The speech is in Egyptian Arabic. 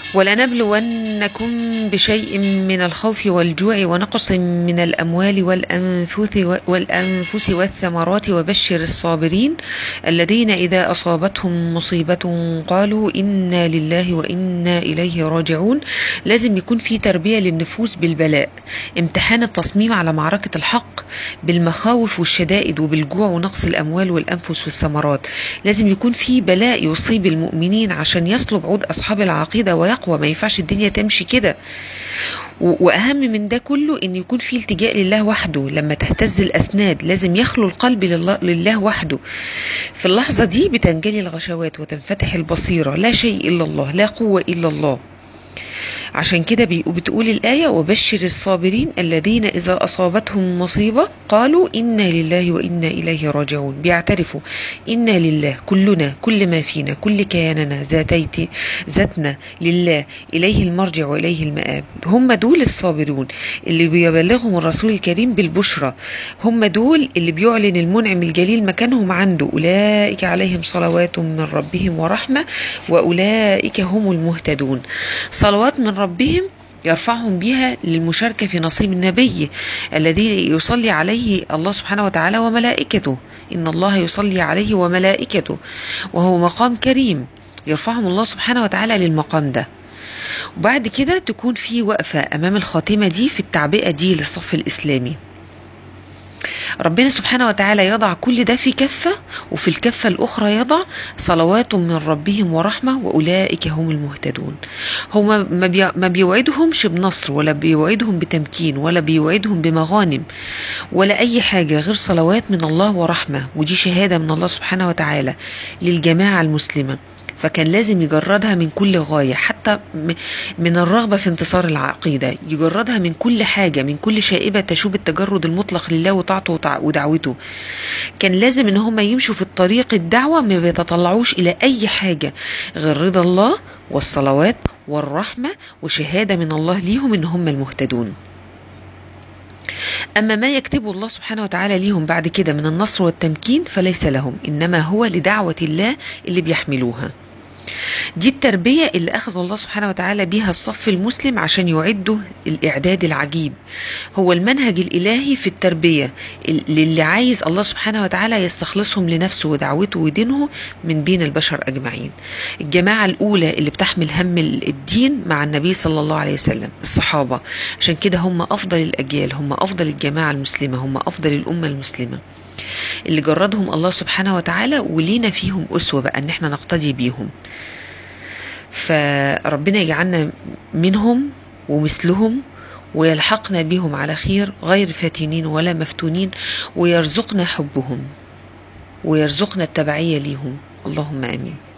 ولنبلونكم بشيء من الخوف والجوع ونقص من الأموال والأنفس والأنفس والثمرات وبشر الصابرين الذين إذا أصابتهم مصيبة قالوا إنا لله وإنا إليه راجعون لازم يكون في تربية للنفوس بالبلاء امتحان التصميم على معركة الحق بالمخاوف والشدائد وبالجوع ونقص الأموال والأنفس والثمرات لازم يكون في بلاء يصيب المؤمنين عشان يصلب عود أصحاب العقيدة ويقوى ما ينفعش الدنيا تمشي كده واهم من ده كله ان يكون في التجاء لله وحده لما تهتز الاسناد لازم يخلو القلب لله, لله وحده في اللحظه دي بتنجلي الغشوات وتنفتح البصيره لا شيء الا الله لا قوه الا الله عشان كده بتقول الآية وبشر الصابرين الذين إذا أصابتهم مصيبة قالوا إنا لله وإنا إليه راجعون بيعترفوا إنا لله كلنا كل ما فينا كل كياننا ذاتيت ذاتنا لله إليه المرجع وإليه المآب هم دول الصابرون اللي بيبلغهم الرسول الكريم بالبشرى هم دول اللي بيعلن المنعم الجليل مكانهم عنده أولئك عليهم صلوات من ربهم ورحمة وأولئك هم المهتدون صلوات من ربهم يرفعهم بها للمشاركة في نصيب النبي الذي يصلي عليه الله سبحانه وتعالى وملائكته إن الله يصلي عليه وملائكته وهو مقام كريم يرفعهم الله سبحانه وتعالى للمقام ده وبعد كده تكون في وقفة أمام الخاتمة دي في التعبئة دي للصف الإسلامي ربنا سبحانه وتعالى يضع كل ده في كفة وفي الكفة الأخرى يضع صلوات من ربهم ورحمة وأولئك هم المهتدون هو ما بيوعدهمش بنصر ولا بيوعدهم بتمكين ولا بيوعدهم بمغانم ولا أي حاجة غير صلوات من الله ورحمة ودي شهادة من الله سبحانه وتعالى للجماعة المسلمة فكان لازم يجردها من كل غاية حتى من الرغبة في انتصار العقيدة يجردها من كل حاجة من كل شائبة تشوب التجرد المطلق لله وطاعته ودعوته كان لازم ان هم يمشوا في الطريق الدعوة ما بيتطلعوش الى اي حاجة غير رضا الله والصلوات والرحمة وشهادة من الله ليهم ان هم المهتدون أما ما يكتبه الله سبحانه وتعالى ليهم بعد كده من النصر والتمكين فليس لهم إنما هو لدعوة الله اللي بيحملوها دي التربية اللي أخذ الله سبحانه وتعالى بها الصف المسلم عشان يعدوا الإعداد العجيب هو المنهج الإلهي في التربية اللي عايز الله سبحانه وتعالى يستخلصهم لنفسه ودعوته ودينه من بين البشر أجمعين الجماعة الأولى اللي بتحمل هم الدين مع النبي صلى الله عليه وسلم الصحابة عشان كده هم أفضل الأجيال هم أفضل الجماعة المسلمة هم أفضل الأمة المسلمة اللي جردهم الله سبحانه وتعالى ولينا فيهم أسوة بقى ان احنا نقتدي بيهم فربنا يجعلنا منهم ومثلهم ويلحقنا بهم على خير غير فاتنين ولا مفتونين ويرزقنا حبهم ويرزقنا التبعية ليهم اللهم امين